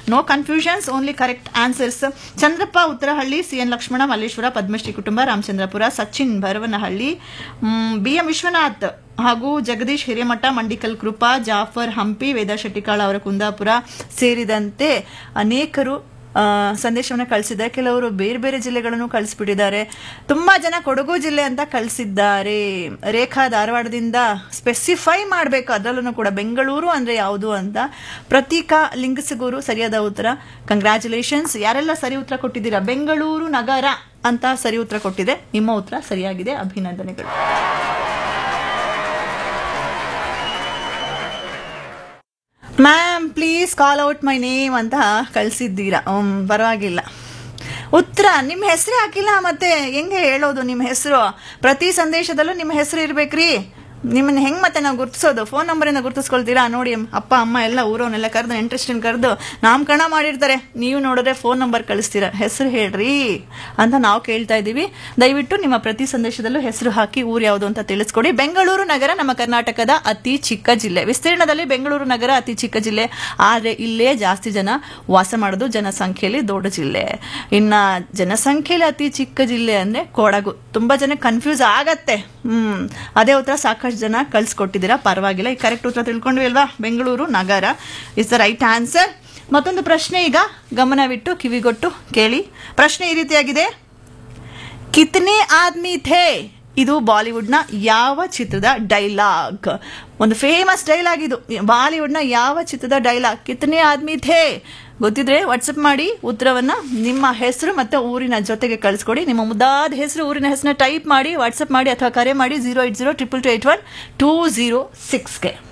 no confusions only correct answers Chandrappa Uttarahalli C N Lakshmana Malleshwara Padmashri ಕುಟುಂಬ Ramachandrapura Sachin Bharavanahalli B M Vishwanath ಹಾಗೂ ಜಗದೀಶ್ ಹಿರೇಮಠ ಮಂಡಿಕಲ್ ಕೃಪಾ ಜಾಫರ್ ಹಂಪಿ ವೇದಾ ಶೆಟ್ಟಿಕಾಳ ಅವರ ಕುಂದಾಪುರ ಸೇರಿದಂತೆ ಅನೇಕರು ಆ, ಸಂದೇಶವನ್ನ ಕಳಿಸಿದ್ದಾರೆ ಕೆಲವರು ಬೇರೆ ಬೇರೆ ಜಿಲ್ಲೆಗಳನ್ನು ಕಳಿಸ್ಬಿಟ್ಟಿದ್ದಾರೆ ತುಂಬಾ ಜನ ಕೊಡಗು ಜಿಲ್ಲೆ ಅಂತ ಕಳಿಸಿದ್ದಾರೆ ರೇಖಾ ಧಾರವಾಡದಿಂದ ಸ್ಪೆಸಿಫೈ ಮಾಡಬೇಕು ಅದರಲ್ಲೂ ಕೂಡ ಬೆಂಗಳೂರು ಅಂದ್ರೆ ಯಾವುದು ಅಂತ ಪ್ರತೀಕಾ ಲಿಂಗಸಗೂರು ಸರಿಯಾದ ಉತ್ತರ ಕಂಗ್ರ್ಯಾಚುಲೇಷನ್ಸ್ ಯಾರೆಲ್ಲ ಸರಿ ಉತ್ತರ ಕೊಟ್ಟಿದ್ದೀರಾ ಬೆಂಗಳೂರು ನಗರ ಅಂತ ಸರಿ ಉತ್ತರ ಕೊಟ್ಟಿದೆ ನಿಮ್ಮ ಉತ್ತರ ಸರಿಯಾಗಿದೆ ಅಭಿನಂದನೆಗಳು ma'am please call out my name ಅಂತ ಕಳಿಸಿದ್ದೀರಾ ಹ್ಮ್, ಪರವಾಗಿಲ್ಲ ಉತ್ತರ ನಿಮ್ಮ ಹೆಸರೇ ಹಾಕಿಲ್ಲ ಮತ್ತೆ ಹೆಂಗೆ ಹೇಳೋದು ನಿಮ್ಮ ಹೆಸರು ಪ್ರತಿ ಸಂದೇಶದಲ್ಲೂ ನಿಮ್ಮ ಹೆಸರು ಇರ್ಬೇಕ್ರಿ ನಿಮ್ಮನ್ನ ಹೆಂಗ್ ಮತ್ತೆ ನಾವು ಗುರ್ತಿಸೋದು ಫೋನ್ ನಂಬರಿಂದ ಗುರ್ತಿಸ್ಕೊಳ್ತೀರಾ ನೋಡಿ ಅಪ್ಪ ಅಮ್ಮ ಎಲ್ಲ ಊರವನ್ನೆಲ್ಲ ಕರೆದು ಇಂಟ್ರೆಸ್ಟಿಂಗ್ ಕರೆದು ನಾಮಕರಣ ಮಾಡಿರ್ತಾರೆ ನೀವು ನೋಡಿದ್ರೆ ಫೋನ್ ನಂಬರ್ ಕಳಿಸ್ತೀರಾ ಹೆಸರು ಹೇಳ್ರಿ ಅಂತ ನಾವು ಕೇಳ್ತಾ ಇದ್ದೀವಿ ದಯವಿಟ್ಟು ನಿಮ್ಮ ಪ್ರತಿ ಸಂದೇಶದಲ್ಲೂ ಹೆಸರು ಹಾಕಿ ಊರು ಯಾವುದು ಅಂತ ತಿಳಿಸ್ಕೊಡಿ ಬೆಂಗಳೂರು ನಗರ ನಮ್ಮ ಕರ್ನಾಟಕದ ಅತಿ ಚಿಕ್ಕ ಜಿಲ್ಲೆ ವಿಸ್ತೀರ್ಣದಲ್ಲಿ ಬೆಂಗಳೂರು ನಗರ ಅತಿ ಚಿಕ್ಕ ಜಿಲ್ಲೆ ಆದರೆ ಇಲ್ಲೇ ಜಾಸ್ತಿ ಜನ ವಾಸ ಮಾಡೋದು ಜನಸಂಖ್ಯೆಯಲ್ಲಿ ದೊಡ್ಡ ಜಿಲ್ಲೆ ಇನ್ನ ಜನಸಂಖ್ಯೆಯಲ್ಲಿ ಅತಿ ಚಿಕ್ಕ ಜಿಲ್ಲೆ ಅಂದ್ರೆ ಕೊಡಗು ತುಂಬಾ ಜನ ಕನ್ಫ್ಯೂಸ್ ಆಗತ್ತೆ ಹ್ಮ್ ಅದೇ ಉತ್ತರ ಸಾಕಷ್ಟು ಜನ ಕಳ್ಸಿಕೊಟ್ಟಿದ್ದೀರಾ ಪರವಾಗಿಲ್ಲ ಈ ಕರೆಕ್ಟ್ ಉತ್ತರ ತಿಳ್ಕೊಂಡ್ವಿ ಅಲ್ವಾ ಬೆಂಗಳೂರು ನಗರ ಇಸ್ ದ ರೈಟ್ ಆನ್ಸರ್ ಮತ್ತೊಂದು ಪ್ರಶ್ನೆ ಈಗ ಗಮನವಿಟ್ಟು ಕಿವಿಗೊಟ್ಟು ಕೇಳಿ ಪ್ರಶ್ನೆ ಈ ರೀತಿಯಾಗಿದೆ ಕಿತ್ನೆ ಆದ್ಮಿ ಥೇ ಇದು ಬಾಲಿವುಡ್ನ ಯಾವ ಚಿತ್ರದ ಡೈಲಾಗ್ ಒಂದು ಫೇಮಸ್ ಡೈಲಾಗ್ ಇದು ಬಾಲಿವುಡ್ನ ಯಾವ ಚಿತ್ರದ ಡೈಲಾಗ್ ಕಿತ್ನೆ ಆದ್ಮಿ ಥೇ ಗೊತ್ತಿದ್ರೆ ವಾಟ್ಸಪ್ ಮಾಡಿ ಉತ್ತರವನ್ನ ನಿಮ್ಮ ಹೆಸರು ಮತ್ತೆ ಊರಿನ ಜೊತೆಗೆ ಕಳಿಸ್ಕೊಡಿ ನಿಮ್ಮ ಮುದ್ದಾದ ಹೆಸರು ಊರಿನ ಹೆಸರನ್ನ ಟೈಪ್ ಮಾಡಿ ವಾಟ್ಸಪ್ ಮಾಡಿ ಅಥವಾ ಕರೆ ಮಾಡಿ zero eight zero triple two eight one two zero ಸಿಕ್ಸ್ಗೆ